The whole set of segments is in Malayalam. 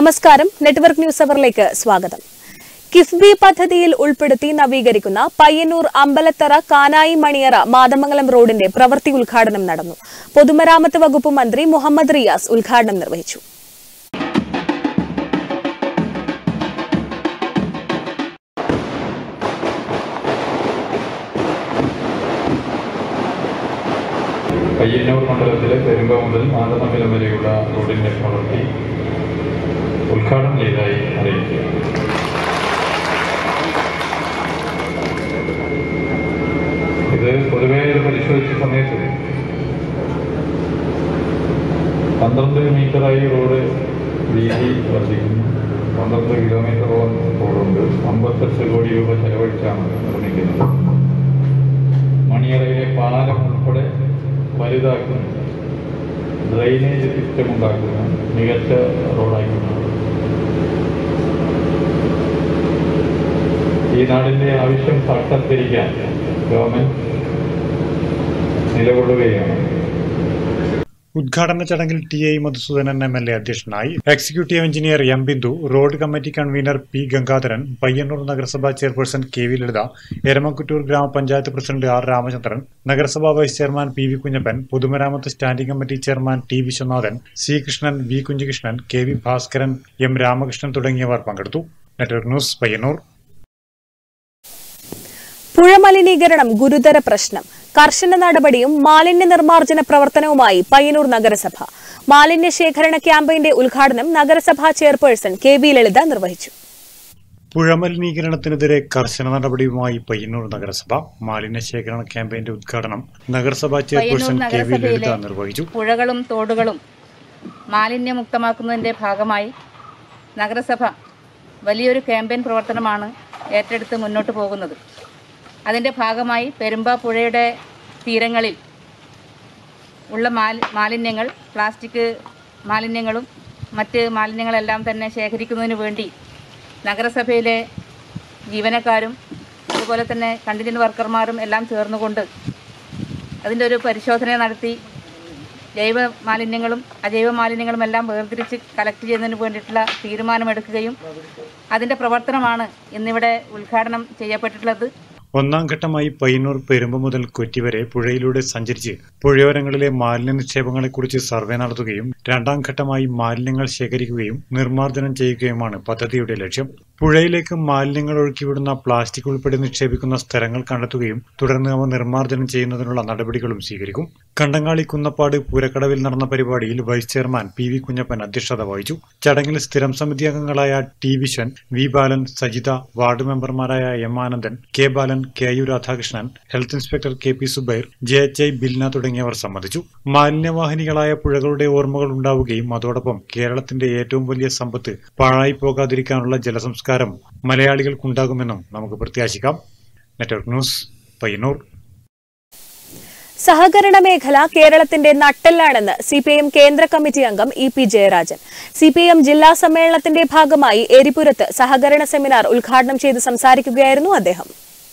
നമസ്കാരം നെറ്റ്വർക്ക് ന്യൂസ് അവറിലേക്ക് സ്വാഗതം കിഫ്ബി പദ്ധതിയിൽ ഉൾപ്പെടുത്തി നവീകരിക്കുന്ന പയ്യന്നൂർ അമ്പലത്തറ കാനായി മണിയറ മാതമംഗലം റോഡിന്റെ പ്രവൃത്തി ഉദ്ഘാടനം നടന്നു പൊതുമരാമത്ത് വകുപ്പ് മന്ത്രി മുഹമ്മദ് റിയാസ് ഉദ്ഘാടനം നിർവഹിച്ചു പയ്യന്നൂർ മണ്ഡലത്തിലെ പെരുമ്പ മുതൽ മാതമംഗലം വരെയുള്ള റോഡിന്റെ പ്രവൃത്തി ഉദ്ഘാടനം ചെയ്തതായി അറിയിക്കുക ഇത് പൊതുവേ ഇത് പരിശോധിച്ച സമയത്ത് പന്ത്രണ്ട് മീറ്ററായി റോഡ് വീതി വർദ്ധിക്കുന്നു പന്ത്രണ്ട് കിലോമീറ്ററോളം റോഡുണ്ട് അമ്പത്തെട്ട് കോടി രൂപ ചെലവഴിച്ചാണ് നിർമ്മിക്കുന്നത് മണിയറയിലെ പാലം ഉൾപ്പെടെ വലുതാക്കുന്നു ഡ്രെയിനേജ് സിസ്റ്റം ഉണ്ടാക്കുന്നു മികച്ച റോഡാക്കുന്നു ഈ നാടിന്റെ ആവശ്യം സാക്ഷാത്കരിക്കാൻ ഗവൺമെന്റ് നിലകൊള്ളുകയാണ് ഉദ്ഘാടന ചടങ്ങിൽ T I Madhusoodanan M L A അധ്യക്ഷനായി executive engineer M Bindu road committee convener P Gangadharan Payyanur നഗരസഭാ chairperson K V Lalitha Eramamkuttoor ഗ്രാമപഞ്ചായത്ത് പ്രസിഡന്റ് ആർ രാമചന്ദ്രൻ നഗരസഭാ vice chairman P V Kunhappan പൊതുമരാമത്ത് standing committee chairman T Viswanathan C Krishnan V Kunhikrishnan K V Bhaskaran M Ramakrishnan തുടങ്ങിയവർ പങ്കെടുത്തു നെറ്റ്വർക്ക് ന്യൂസ് പയ്യന്നൂർ പുഴ മലിനീകരണം ഗുരുതര പ്രശ്നം കർശന നടപടിയും മാലിന്യ നിർമ്മാർജ്ജന പ്രവർത്തനവുമായി പയ്യന്നൂർ നഗരസഭ മാലിന്യ ശേഖരണ ക്യാമ്പയിന്റെ ഉദ്ഘാടനം നഗരസഭാ ചെയർപേഴ്സൺ കെ വി ലളിത നിർവഹിച്ചു പുഴ മലിനീകരണത്തിനെതിരെ കർശന നടപടിയുമായി പയ്യന്നൂർ നഗരസഭ മാലിന്യ ശേഖരണ ക്യാമ്പയിന്റെ ഉദ്ഘാടനം നഗരസഭാ chairperson Payyanur K V Lalitha നഗരസഭയിലെ നിർവഹിച്ചു പുഴകളും തോടുകളും മാലിന്യമുക്തമാക്കുന്നതിൻ്റെ ഭാഗമായി നഗരസഭ വലിയൊരു ക്യാമ്പയിൻ പ്രവർത്തനമാണ് ഏറ്റെടുത്ത് മുന്നോട്ട് പോകുന്നത് അതിൻ്റെ ഭാഗമായി പെരുമ്പ പുഴയുടെ തീരങ്ങളിൽ ഉള്ള മാലി മാലിന്യങ്ങൾ പ്ലാസ്റ്റിക് മാലിന്യങ്ങളും മറ്റ് മാലിന്യങ്ങളെല്ലാം തന്നെ ശേഖരിക്കുന്നതിന് വേണ്ടി നഗരസഭയിലെ ജീവനക്കാരും അതുപോലെ തന്നെ കണ്ടിജന്റ് വർക്കർമാരും എല്ലാം ചേർന്നുകൊണ്ട് അതിൻ്റെ ഒരു പരിശോധന നടത്തി ജൈവ മാലിന്യങ്ങളും അജൈവ മാലിന്യങ്ങളും എല്ലാം വേർതിരിച്ച് കളക്ട് ചെയ്യുന്നതിന് വേണ്ടിയിട്ടുള്ള തീരുമാനമെടുക്കുകയും അതിൻ്റെ പ്രവർത്തനമാണ് ഇന്നിവിടെ ഉദ്ഘാടനം ചെയ്യപ്പെട്ടിട്ടുള്ളത് ഒന്നാം ഘട്ടമായി പയ്യന്നൂർ പെരുമ്പ മുതൽ കൊച്ചി വരെ പുഴയിലൂടെ സഞ്ചരിച്ച് പുഴയോരങ്ങളിലെ മാലിന്യ നിക്ഷേപങ്ങളെക്കുറിച്ച് സർവേ നടത്തുകയും രണ്ടാം ഘട്ടമായി മാലിന്യങ്ങൾ ശേഖരിക്കുകയും നിർമ്മാർജ്ജനം ചെയ്യുകയുമാണ് പദ്ധതിയുടെ ലക്ഷ്യം പുഴയിലേക്ക് മാലിന്യങ്ങൾ ഒഴുക്കിവിടുന്ന പ്ലാസ്റ്റിക് ഉൾപ്പെടെ നിക്ഷേപിക്കുന്ന സ്ഥലങ്ങൾ കണ്ടെത്തുകയും തുടർന്ന് അവ നിർമ്മാർജ്ജനം ചെയ്യുന്നതിനുള്ള നടപടികളും സ്വീകരിക്കും കണ്ടങ്ങാളി കുന്നപ്പാട് പൂരക്കടവിൽ നടന്ന പരിപാടിയിൽ vice chairman P V Kunhappan അധ്യക്ഷത വഹിച്ചു ചടങ്ങിൽ സ്ഥിരം സമിതി അംഗങ്ങളായ T Viswan V Balan Sajitha ward മെമ്പർമാരായ M Anandan K Balan K U Radhakrishnan health inspector K P Subair J H I Bilna തുടങ്ങിയവർ സംബന്ധിച്ചു മാലിന്യവാഹിനികളായ പുഴകളുടെ ഓർമ്മകൾ ഉണ്ടാവുകയും അതോടൊപ്പം കേരളത്തിന്റെ ഏറ്റവും വലിയ സമ്പത്ത് പാഴായി പോകാതിരിക്കാനുള്ള ജലസംസ്കാരം മലയാളികൾക്കുണ്ടാകുമെന്നും നമുക്ക് പ്രത്യാശിക്കാം നെറ്റ്വർക്ക് ന്യൂസ് പയ്യന്നൂർ സഹകരണ മേഖല കേരളത്തിന്റെ നട്ടെല്ലാണെന്ന് സിപിഐഎം കേന്ദ്ര കമ്മിറ്റി അംഗം ഇ പി ജയരാജൻ സിപിഐഎം ജില്ലാ സമ്മേളനത്തിന്റെ ഭാഗമായി എരിപുരത്ത് സഹകരണ സെമിനാർ ഉദ്ഘാടനം ചെയ്ത് സംസാരിക്കുകയായിരുന്നു അദ്ദേഹം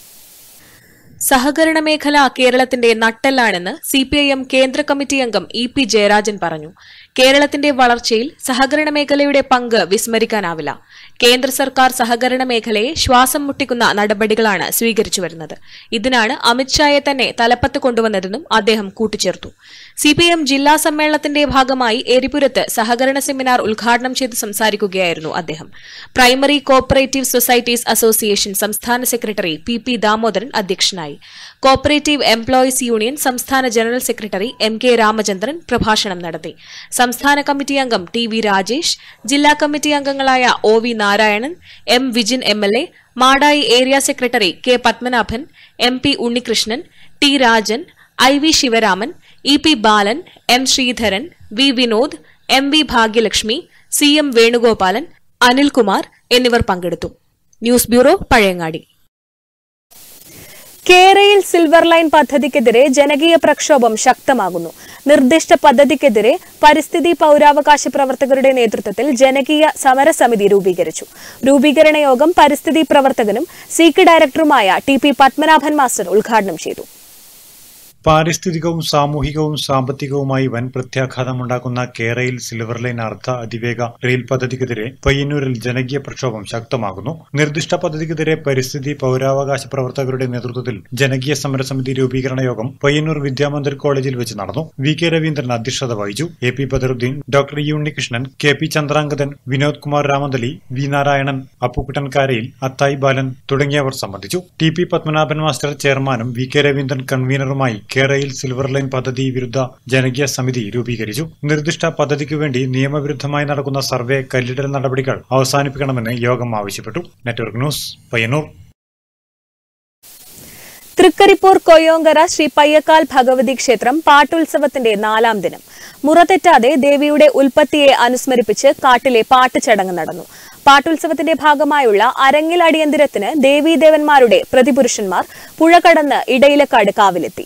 സഹകരണ മേഖല കേരളത്തിന്റെ നട്ടെല്ലാണെന്ന് സിപിഐഎം കേന്ദ്ര കമ്മിറ്റി അംഗം ഇ പി ജയരാജൻ പറഞ്ഞു കേരളത്തിന്റെ വളർച്ചയിൽ സഹകരണ മേഖലയുടെ പങ്ക് വിസ്മരിക്കാനാവില്ല കേന്ദ്ര സർക്കാർ സഹകരണ മേഖലയെ ശ്വാസം മുട്ടിക്കുന്ന നടപടികളാണ് സ്വീകരിച്ചു വരുന്നത് ഇതിനാണ് അമിത്ഷായെ തന്നെ തലപ്പത്ത് കൊണ്ടുവന്നതെന്നും അദ്ദേഹം കൂട്ടിച്ചേർത്തു സിപിഎം ജില്ലാ സമ്മേളനത്തിന്റെ ഭാഗമായി എരിപുരത്ത് സഹകരണ സെമിനാർ ഉദ്ഘാടനം ചെയ്ത് സംസാരിക്കുകയായിരുന്നു അദ്ദേഹം പ്രൈമറി കോപ്പറേറ്റീവ് സൊസൈറ്റീസ് അസോസിയേഷൻ സംസ്ഥാന സെക്രട്ടറി പി പി ദാമോദരൻ അധ്യക്ഷനായി കോപ്പറേറ്റീവ് എംപ്ലോയീസ് യൂണിയൻ സംസ്ഥാന general secretary M K Ramachandran പ്രഭാഷണം നടത്തി സംസ്ഥാന കമ്മിറ്റി അംഗം ടി വി രാജേഷ് ജില്ലാ കമ്മിറ്റി അംഗങ്ങളായ O V Narayanan M Vijin M L A Madayi area secretary K Padmanabhan M P Unnikrishnan T Rajan I V Sivaraman E P Balan M Sreedharan V Vinod M V Bhagyalakshmi C M Venugopalan Anilkumar എന്നിവർ പങ്കെടുത്തു ന്യൂസ് ബ്യൂറോ പഴയങ്ങാടി കേരയിൽ സിൽവർ ലൈൻ പദ്ധതിക്കെതിരെ ജനകീയ പ്രക്ഷോഭം ശക്തമാകുന്നു നിർദ്ദിഷ്ട പദ്ധതിക്കെതിരെ പരിസ്ഥിതി പൌരാവകാശ പ്രവർത്തകരുടെ നേതൃത്വത്തിൽ ജനകീയ സമരസമിതി രൂപീകരിച്ചു രൂപീകരണ യോഗം പരിസ്ഥിതി പ്രവർത്തകനും സീക്ക് ഡയറക്ടറുമായ ടി പി പത്മനാഭൻ മാസ്റ്റർ ഉദ്ഘാടനം ചെയ്തു പാരിസ്ഥിതികവും സാമൂഹികവും സാമ്പത്തികവുമായി വൻ പ്രത്യാഘാതമുണ്ടാക്കുന്ന കേരയിൽ സിൽവർ ലൈൻ അർദ്ധ അതിവേഗ റെയിൽ പദ്ധതിക്കെതിരെ പയ്യന്നൂരിൽ ജനകീയ പ്രക്ഷോഭം ശക്തമാകുന്നു നിർദ്ദിഷ്ട പദ്ധതിക്കെതിരെ പരിസ്ഥിതി പൗരാവകാശ പ്രവർത്തകരുടെ നേതൃത്വത്തിൽ ജനകീയ സമരസമിതി രൂപീകരണ യോഗം പയ്യന്നൂർ വിദ്യാമന്ദിർ കോളേജിൽ വെച്ച് നടന്നു വി കെ രവീന്ദ്രൻ അധ്യക്ഷത വഹിച്ചു A P Badaruddin doctor E Unnikrishnan K P Chandrangadan Vinod Kumar Ramanthali V Narayanan Appukuttan Karayil Athayi Balan തുടങ്ങിയവർ സംബന്ധിച്ചു ടി പി പത്മനാഭൻ മാസ്റ്റർ ചെയർമാനും വി കെ രവീന്ദ്രൻ കൺവീനറുമായി കേരയിൽ സിൽവർ ലൈൻ പദ്ധതി വിരുദ്ധ ജനകീയ സമിതി രൂപീകരിച്ചു നിർദ്ദിഷ്ട പദ്ധതിക്കു വേണ്ടി നിയമവിരുദ്ധമായി നടക്കുന്ന സർവേ കല്ലിടൽ നടപടികൾ അവസാനിപ്പിക്കണമെന്ന് യോഗം ആവശ്യപ്പെട്ടു നെറ്റ്വർക്ക് ന്യൂസ് പയ്യന്നൂർ തൃക്കരിപ്പൂർ കൊയ്യോങ്കര ശ്രീ പയ്യക്കാൽ ഭഗവതി ക്ഷേത്രം പാട്ടുത്സവത്തിന്റെ നാലാം ദിനം മുറതെറ്റാതെ ദേവിയുടെ ഉൽപ്പത്തിയെ അനുസ്മരിപ്പിച്ച് കാട്ടിലെ പാട്ടുചടങ്ങ് നടന്നു പാട്ടുത്സവത്തിന്റെ ഭാഗമായുള്ള അരങ്ങിൽ അടിയന്തിരത്തിന് ദേവീദേവന്മാരുടെ പ്രതിപുരുഷന്മാർ പുഴ കടന്ന് ഇടയിലക്കാട് കാവിലെത്തി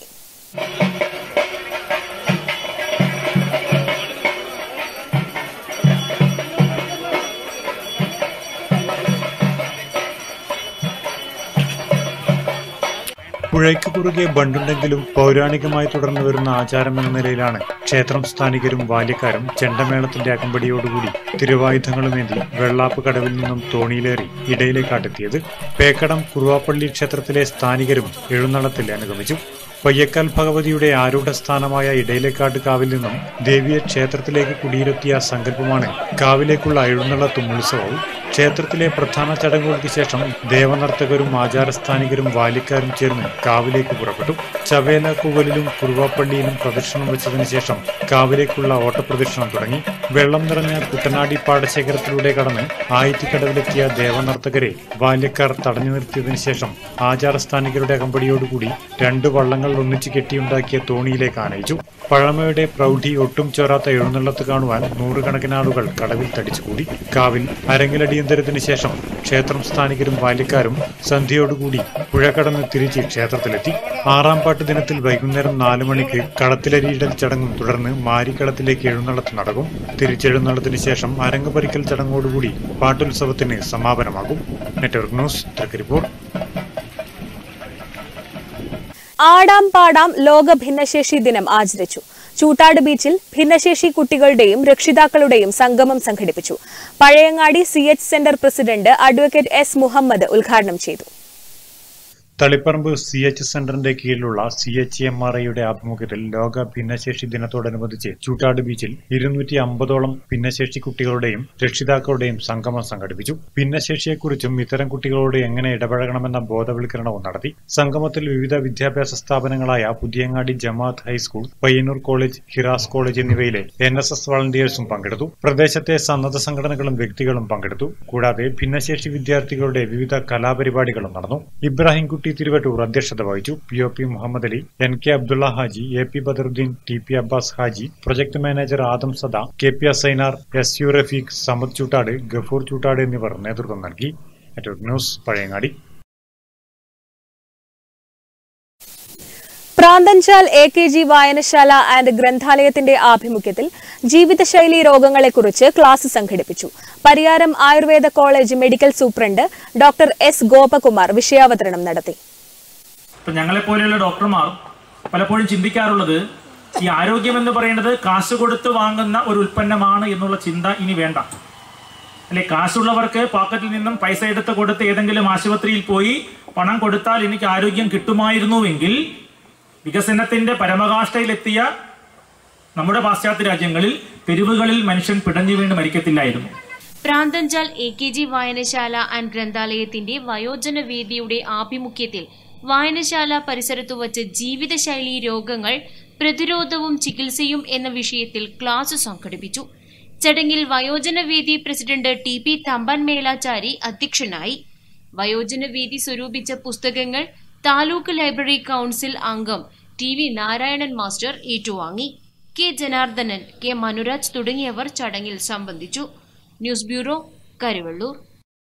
പുഴയ്ക്ക് കുറുകെ ബണ്ടുണ്ടെങ്കിലും പൗരാണികമായി തുടർന്നു വരുന്ന ആചാരം എന്ന നിലയിലാണ് ക്ഷേത്രം സ്ഥാനികരും ബാല്യക്കാരും ചെണ്ടമേളത്തിന്റെ അകമ്പടിയോടുകൂടി തിരുവായുധങ്ങളുമേന്തി വെള്ളാപ്പ് കടവിൽ നിന്നും തോണിയിലേറി ഇടയിലേക്കാട്ടെത്തിയത് പേക്കടം കുറുവാപ്പള്ളി ക്ഷേത്രത്തിലെ സ്ഥാനികരും എഴുന്നള്ളത്തിൽ അനുഗമിച്ചു പയ്യക്കാൽ ഭഗവതിയുടെ ആരൂഢസ്ഥാനമായ ഇടയിലേക്കാട്ട് കാവിൽ നിന്നും ദേവിയെ ക്ഷേത്രത്തിലേക്ക് കുടിയിരുത്തിയ സങ്കല്പമാണ് കാവിലേക്കുള്ള എഴുന്നള്ളത്തും ഉത്സവവും ക്ഷേത്രത്തിലെ പ്രധാന ചടങ്ങുകൾക്ക് ശേഷം ദേവനർത്തകരും ആചാരസ്ഥാനികരും വാലിക്കാരും ചേർന്ന് കാവിലേക്ക് പുറപ്പെട്ടു ചവേല കുവലിലും കുറുവാപ്പള്ളിയിലും പ്രദക്ഷിണം വെച്ചതിനു ശേഷം കാവിലേക്കുള്ള ഓട്ടപ്രദക്ഷിണം തുടങ്ങി വെള്ളം നിറഞ്ഞ കുട്ടനാടി പാടശേഖരത്തിലൂടെ കടന്ന് ആയിത്തിക്കടവിലെത്തിയ ദേവനർത്തകരെ ബാല്യക്കാർ തടഞ്ഞു നിർത്തിയതിനു ശേഷം ആചാരസ്ഥാനികരുടെ അകമ്പടിയോടുകൂടി രണ്ട് വള്ളങ്ങൾ ഒന്നിച്ചു കെട്ടിയുണ്ടാക്കിയ തോണിയിലേക്ക് ആനയിച്ചു പഴമയുടെ പ്രൗഢി ഒട്ടും ചോരാത്ത എഴുന്നള്ളത്ത് കാണുവാൻ നൂറുകണക്കിന് ആളുകൾ കടവിൽ തടിച്ചുകൂടി കാവിൽ അരങ്ങിലടിയന്തരത്തിന് ശേഷം ക്ഷേത്രം സ്ഥാനികരും ബാല്യക്കാരും സന്ധ്യയോടുകൂടി പുഴ കടന്ന് തിരിച്ച് ക്ഷേത്രത്തിലെത്തി ആറാം പാട്ട് ദിനത്തിൽ വൈകുന്നേരം നാലു മണിക്ക് കളത്തിലരിയിടൽ ചടങ്ങും തുടർന്ന് മാരിക്കളത്തിലേക്ക് എഴുന്നള്ളത്ത് നടക്കും തിരിച്ചെഴുന്നള്ളത്തിന് ശേഷം അരങ്ങ് പരിക്കൽ ചടങ്ങോടുകൂടി പാട്ടുത്സവത്തിന് സമാപനമാകും നെറ്റ്വർക്ക് ന്യൂസ് തൃക്കരിപ്പൂർ ആടാം പാടാം ലോക ഭിന്നശേഷി ദിനം ആചരിച്ചു ചൂട്ടാട് ബീച്ചിൽ ഭിന്നശേഷി കുട്ടികളുടെയും രക്ഷിതാക്കളുടെയും സംഗമം സംഘടിപ്പിച്ചു Pazhayangadi C H centre president advocate S Muhammad ഉദ്ഘാടനം ചെയ്തു തളിപ്പറമ്പ് സി എച്ച് സെന്ററിന്റെ കീഴിലുള്ള സി എച്ച് എം ആർ ഐയുടെ ആഭിമുഖ്യത്തിൽ ലോക ഭിന്നശേഷി ദിനത്തോടനുബന്ധിച്ച് ചൂട്ടാട് ബീച്ചിൽ ഇരുന്നൂറ്റി അമ്പതോളം ഭിന്നശേഷി കുട്ടികളുടെയും രക്ഷിതാക്കളുടെയും സംഗമം സംഘടിപ്പിച്ചു ഭിന്നശേഷിയെക്കുറിച്ചും ഇത്തരം കുട്ടികളോട് എങ്ങനെ ഇടപഴകണമെന്ന ബോധവൽക്കരണവും നടത്തി സംഗമത്തിൽ വിവിധ വിദ്യാഭ്യാസ സ്ഥാപനങ്ങളായ Puthiyangadi Jamaath high school Payyanur college Hiras college എന്നിവയിലെ എൻ എസ് എസ് വളണ്ടിയേഴ്സും പങ്കെടുത്തു പ്രദേശത്തെ സന്നദ്ധ സംഘടനകളും വ്യക്തികളും പങ്കെടുത്തു കൂടാതെ ഭിന്നശേഷി വിദ്യാർത്ഥികളുടെ വിവിധ കലാപരിപാടികളും നടന്നു ഇബ്രാഹിംകുട്ടി തിരുവട്ടൂർ അധ്യക്ഷത വഹിച്ചു P O P Muhammad Ali N K Abdulla Haji A P Badaruddin T P Abbas Haji project manager Adam Sada K P Asainar S U Rafeeq Samad Choottad Gafoor Choottad എന്നിവർ നേതൃത്വം നൽകി network news Pazhayangadi Pranthanchal A K G വായനശാല ആൻഡ് ഗ്രന്ഥാലയത്തിന്റെ ആഭിമുഖ്യത്തിൽ ജീവിതശൈലി രോഗങ്ങളെക്കുറിച്ച് ക്ലാസ് സംഘടിപ്പിച്ചു Pariyaram Ayurveda college medical superintendent doctor S Gopakumar വിഷയാവതരണം നടത്തി ഇപ്പം ഞങ്ങളെപ്പോലെയുള്ള ഡോക്ടർമാർ പലപ്പോഴും ചിന്തിക്കാറുള്ളത് ഈ ആരോഗ്യം എന്ന് പറയുന്നത് കാശ് കൊടുത്ത് വാങ്ങുന്ന ഒരു ഉൽപ്പന്നമാണ് എന്നുള്ള ചിന്ത ഇനി വേണ്ട അല്ലെ കാശുള്ളവർക്ക് പോക്കറ്റിൽ നിന്നും പൈസ എടുത്ത് കൊടുത്ത് ഏതെങ്കിലും ആശുപത്രിയിൽ പോയി പണം കൊടുത്താൽ എനിക്ക് ആരോഗ്യം കിട്ടുമായിരുന്നുവെങ്കിൽ വികസനത്തിന്റെ പരമകാഷ്ഠയിലെത്തിയ നമ്മുടെ പാശ്ചാത്യ രാജ്യങ്ങളിൽ തെരുവുകളിൽ മനുഷ്യൻ പിടഞ്ഞു വീണ് മരിക്കത്തില്ലായിരുന്നു പ്രാന്തഞ്ചാൽ എ കെ ജി വായനശാല ആൻഡ് ഗ്രന്ഥാലയത്തിന്റെ വയോജന വേദിയുടെ ആഭിമുഖ്യത്തിൽ വായനശാല പരിസരത്തു വച്ച് ജീവിതശൈലി രോഗങ്ങൾ പ്രതിരോധവും ചികിത്സയും എന്ന വിഷയത്തിൽ ക്ലാസ് സംഘടിപ്പിച്ചു ചടങ്ങിൽ വയോജന വേദി president T P Thampan Melachari അധ്യക്ഷനായി വയോജന വേദി സ്വരൂപിച്ച പുസ്തകങ്ങൾ താലൂക്ക് ലൈബ്രറി കൗൺസിൽ അംഗം ടി വി നാരായണൻ മാസ്റ്റർ ഏറ്റുവാങ്ങി കെ ജനാർദ്ദനൻ കെ മനുരാജ് തുടങ്ങിയവർ ചടങ്ങിൽ സംബന്ധിച്ചു news bureau Karivellur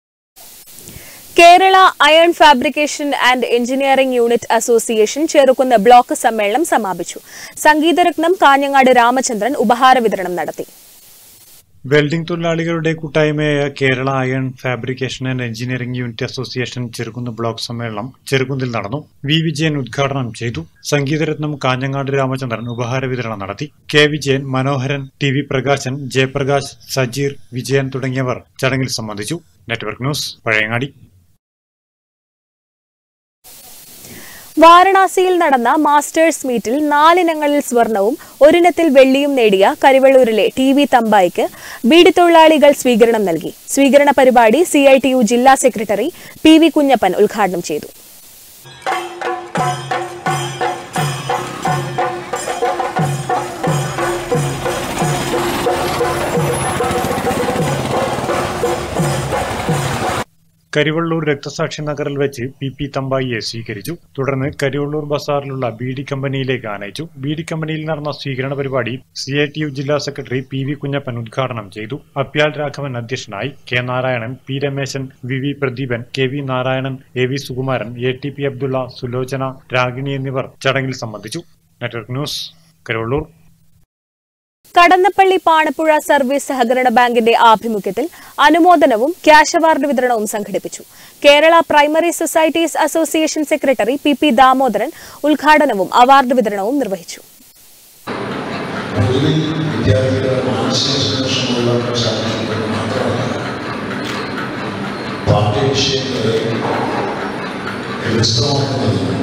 Kerala iron fabrication and engineering unit association Cherukunnu block സമ്മേളനം സമാപിച്ചു സംഗീതരത്നം കാഞ്ഞങ്ങാട് രാമചന്ദ്രൻ ഉപഹാര വിതരണം നടത്തി വെൽഡിംഗ് തൊഴിലാളികളുടെ കൂട്ടായ്മയായ Kerala iron fabrication and engineering unit association Cherukunnu block സമ്മേളനം ചെറുകുന്നിൽ നടന്നു വി വിജയൻ ഉദ്ഘാടനം ചെയ്തു സംഗീതരത്നം കാഞ്ഞങ്ങാട് രാമചന്ദ്രൻ ഉപഹാര വിതരണം നടത്തി K Vijayan Manoharan T V Prakashan Jayaprakash Sajeer Vijayan തുടങ്ങിയവർ ചടങ്ങിൽ സംബന്ധിച്ചു നെറ്റ്വർക്ക് ന്യൂസ് പഴയങ്ങാടി വാരണാസിയിൽ നടന്ന മാസ്റ്റേഴ്സ് മീറ്റിൽ നാലിനങ്ങളിൽ സ്വർണവും ഒരിനത്തിൽ വെള്ളിയും നേടിയ കരിവള്ളൂരിലെ ടി വി തമ്പായിക്ക് ബീഡി തൊഴിലാളികൾ സ്വീകരണം നൽകി സ്വീകരണ പരിപാടി സി ഐ ടി യു ജില്ലാ സെക്രട്ടറി പി വി കുഞ്ഞപ്പൻ ഉദ്ഘാടനം ചെയ്തു കരിവള്ളൂർ രക്തസാക്ഷി നഗറിൽ വെച്ച് പി പി തമ്പായിയെ സ്വീകരിച്ചു തുടർന്ന് കരിവള്ളൂർ ബസാറിലുള്ള ബീഡി കമ്പനിയിലേക്ക് ആനയിച്ചു ബീഡി കമ്പനിയിൽ നടന്ന സ്വീകരണ പരിപാടി സി ഐ ടി യു ജില്ലാ സെക്രട്ടറി പി വി കുഞ്ഞപ്പൻ ഉദ്ഘാടനം ചെയ്തു അപ്യാൽ രാഘവൻ അധ്യക്ഷനായി K Narayanan P Rameshan V V Pradeepan K V Narayanan A V Sukumaran A T P Abdulla Sulochana Ragini എന്നിവർ ചടങ്ങിൽ സംബന്ധിച്ചു network news Karivellur Kadannappalli Panappuzha service സഹകരണ ബാങ്കിന്റെ ആഭിമുഖ്യത്തിൽ അനുമോദനവും ക്യാഷ് അവാർഡ് വിതരണവും സംഘടിപ്പിച്ചു Kerala primary societies association secretary P P Damodaran ഉദ്ഘാടനവും അവാർഡ് വിതരണവും നിർവഹിച്ചു പൊതുവിൽ വിദ്യാർത്ഥികളുടെ മാനസിക സംഘർഷമുള്ള സാഹചര്യത്തിൽ മാത്രമല്ല പാഠ്യ വിഷയങ്ങളെ വ്യത്യസ്തമാക്കുന്നതിനും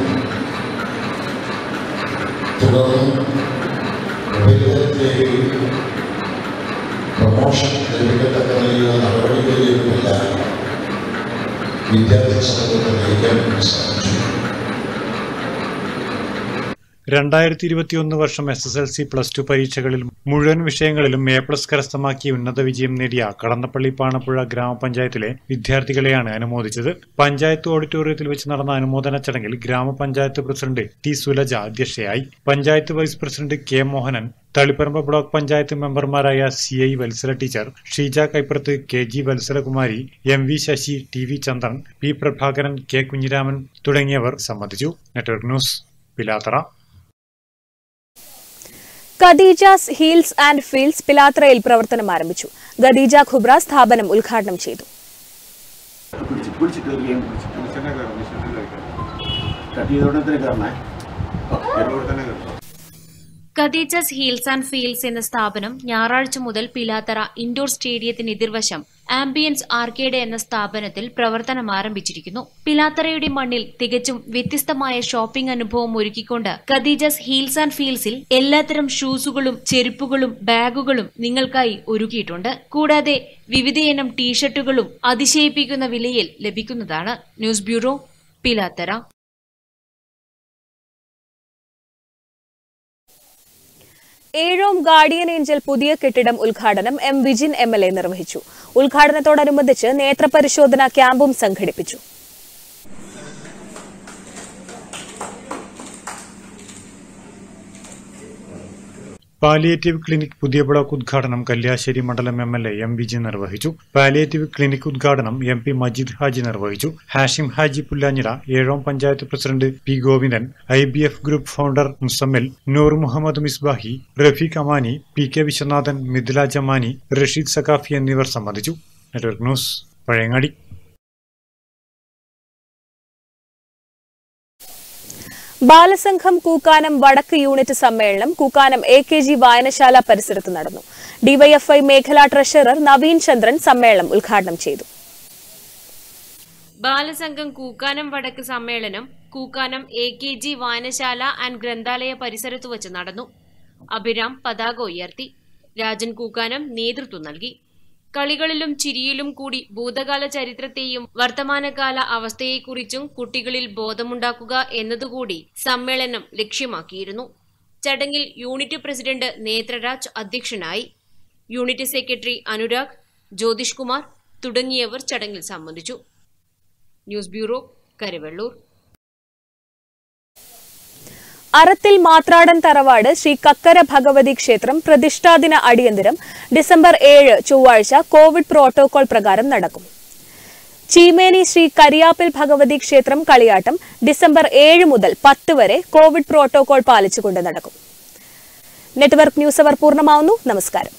തുടർന്ന് ഉപരിതലത്തിലേക്ക് പ്രമോഷൻ ലഭിക്കത്തക്ക നിലയിലുള്ള നടപടികളിലേക്കുമെല്ലാം വിദ്യാർത്ഥി സമൂഹത്തെ നയിക്കാൻ സാധിച്ചു രണ്ടായിരത്തി ഇരുപത്തിയൊന്ന് വർഷം S S L C plus two പരീക്ഷകളിൽ മുഴുവൻ വിഷയങ്ങളിലും എ പ്ലസ് കരസ്ഥമാക്കി ഉന്നത വിജയം നേടിയ കടന്നപ്പള്ളി പാണപ്പുഴ ഗ്രാമപഞ്ചായത്തിലെ വിദ്യാർത്ഥികളെയാണ് അനുമോദിച്ചത് പഞ്ചായത്ത് ഓഡിറ്റോറിയത്തിൽ വെച്ച് നടന്ന അനുമോദന ചടങ്ങിൽ ഗ്രാമപഞ്ചായത്ത് പ്രസിഡന്റ് ടി സുലജ അധ്യക്ഷയായി panchayat vice president K Mohanan Taliparamba block panchayat മെമ്പർമാരായ C I Valsala teacher Sheeja Kaipurath K G Valsalakumari M V Sasi T V Chandran P Prabhakaran K Kunhiraman തുടങ്ങിയവർ സംബന്ധിച്ചു network news Pilathara Khadeeja's heels and feels പിലാത്രയിൽ പ്രവർത്തനം ആരംഭിച്ചു ഖദീജ ഖുബ്ര സ്ഥാപനം ഉദ്ഘാടനം ചെയ്തു പിടിച്ച് പിടിച്ച് കയറുകയും കട്ട് ചെയ്തോടെ തന്നെ കയറണേ തന്നെ കയറണം ഖദീജസ് ഹീൽസ് ആൻഡ് ഫീൽസ് എന്ന സ്ഥാപനം ഞായറാഴ്ച മുതൽ പിലാത്തറ ഇൻഡോർ സ്റ്റേഡിയത്തിന് എതിർവശം ആംബിയൻസ് ആർക്കേഡ് എന്ന സ്ഥാപനത്തിൽ പ്രവർത്തനം ആരംഭിച്ചിരിക്കുന്നു പിലാത്തറയുടെ മണ്ണിൽ തികച്ചും വ്യത്യസ്തമായ ഷോപ്പിംഗ് അനുഭവം ഒരുക്കിക്കൊണ്ട് ഖദീജസ് ഹീൽസ് ആൻഡ് ഫീൽസിൽ എല്ലാത്തരം ഷൂസുകളും ചെരുപ്പുകളും ബാഗുകളും നിങ്ങൾക്കായി ഒരുക്കിയിട്ടുണ്ട് കൂടാതെ വിവിധയിനം ടീഷർട്ടുകളും അതിശയിപ്പിക്കുന്ന വിലയിൽ ലഭിക്കുന്നതാണ് news bureau Pilathara Ezhome guardian angel പുതിയ കെട്ടിടം ഉദ്ഘാടനം M Vijin M L A നിർവഹിച്ചു ഉദ്ഘാടനത്തോടനുബന്ധിച്ച് നേത്രപരിശോധന ക്യാമ്പും സംഘടിപ്പിച്ചു പാലിയേറ്റീവ് ക്ലിനിക് പുതിയ ബ്ലോക്ക് ഉദ്ഘാടനം കല്യാശ്ശേരി മണ്ഡലം M L A M Viji നിർവഹിച്ചു പാലിയേറ്റീവ് ക്ലിനിക് ഉദ്ഘാടനം എം പി മജീദ് ഹാജി നിർവഹിച്ചു Hashim Haji Pullanjira Ezhome panchayat president P Govindan I B F group founder Muzammil Noor Muhammad Misbahi Rafeeq Amani P K Viswanathan Mithila Jamani Rasheed Saqafi എന്നിവർ സംബന്ധിച്ചു നെറ്റ്വർക്ക് ന്യൂസ് പഴയങ്ങാടി ബാലസംഘം കൂക്കാനം വടക്ക് യൂണിറ്റ് സമ്മേളനം കൂക്കാനം എ കെ ജി വായനശാല പരിസരത്ത് നടന്നു ഡിവൈഎഫ്ഐ മേഖലാ ട്രഷറർ നവീൻ ചന്ദ്രൻ സമ്മേളനം ഉദ്ഘാടനം ചെയ്തു ബാലസംഘം കൂക്കാനം വടക്ക് സമ്മേളനം കൂക്കാനം എ കെ ജി വായനശാല ആൻഡ് ഗ്രന്ഥാലയ പരിസരത്തു വച്ച് നടന്നു അഭിരാം പതാക ഉയർത്തി രാജൻ കൂക്കാനം നേതൃത്വം നൽകി കളികളിലും ചിരിയിലും കൂടി ഭൂതകാല ചരിത്രത്തെയും വർത്തമാനകാല അവസ്ഥയെക്കുറിച്ചും കുട്ടികളിൽ ബോധമുണ്ടാക്കുക എന്നതുകൂടി സമ്മേളനം ലക്ഷ്യമാക്കിയിരുന്നു ചടങ്ങിൽ യൂണിറ്റ് പ്രസിഡന്റ് നേത്രരാജ് അധ്യക്ഷനായി യൂണിറ്റ് സെക്രട്ടറി അനുരാഗ് ജ്യോതിഷ് കുമാർ തുടങ്ങിയവർ ചടങ്ങിൽ സംബന്ധിച്ചു ന്യൂസ് ബ്യൂറോ കരുവള്ളൂർ അറത്തിൽ മാത്രാടൻ തറവാട് ശ്രീ കക്കര ഭഗവതി ക്ഷേത്രം പ്രതിഷ്ഠാദിന അടിയന്തരം ഡിസംബർ ഏഴ് ചൊവ്വാഴ്ച കോവിഡ് പ്രോട്ടോകോൾ പ്രകാരം നടക്കും ചീമേനി ശ്രീ കരിയാപ്പിൽ ഭഗവതി ക്ഷേത്രം കളിയാട്ടം ഡിസംബർ ഏഴ് മുതൽ പത്ത് വരെ കോവിഡ് പ്രോട്ടോകോൾ പാലിച്ചുകൊണ്ട് നടക്കും നെറ്റ്വർക്ക് ന്യൂസ് അവർ പൂർണ്ണമാവുന്നു നമസ്കാരം